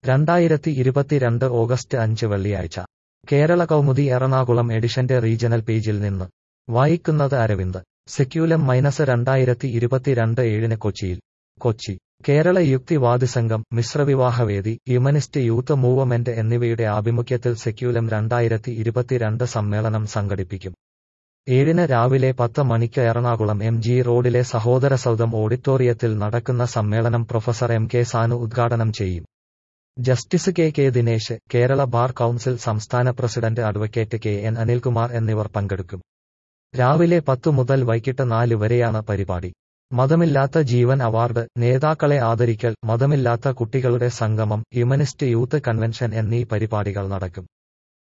രണ്ടായിരത്തി ഇരുപത്തിരണ്ട് ഓഗസ്റ്റ് അഞ്ച് വെള്ളിയാഴ്ച കേരള കൗമുദി എറണാകുളം എഡിഷന്റെ റീജണൽ പേജിൽ നിന്ന് വായിക്കുന്നത് അരവിന്ദ് സെക്യൂലം മൈനസ് രണ്ടായിരത്തി ഇരുപത്തിരണ്ട് ഏഴിന് കൊച്ചിയിൽ കൊച്ചി കേരള യുക്തിവാദി സംഘം മിശ്രവിവാഹവേദി ഹ്യൂമനിസ്റ്റ് യൂത്ത് മൂവ്മെന്റ് എന്നിവയുടെ ആഭിമുഖ്യത്തിൽ സെക്യൂലം രണ്ടായിരത്തി ഇരുപത്തിരണ്ട് സമ്മേളനം സംഘടിപ്പിക്കും ഏഴിന് രാവിലെ പത്ത് മണിക്ക് എറണാകുളം എം ജി റോഡിലെ സഹോദര സൗധം ഓഡിറ്റോറിയത്തിൽ നടക്കുന്ന സമ്മേളനം പ്രൊഫസർ എം കെ സാനു ഉദ്ഘാടനം ചെയ്യും justice K K Dinesh Kerala bar council സംസ്ഥാന president advocate K N Anilkumar എന്നിവർ പങ്കെടുക്കും രാവിലെ പത്തു മുതൽ വൈകിട്ട് നാല് വരെയാണ് പരിപാടി മതമില്ലാത്ത ജീവൻ അവാർഡ് നേതാക്കളെ ആദരിക്കൽ മതമില്ലാത്ത കുട്ടികളുടെ സംഗമം ഹ്യൂമനിസ്റ്റ് യൂത്ത് കൺവെൻഷൻ എന്നീ പരിപാടികൾ നടക്കും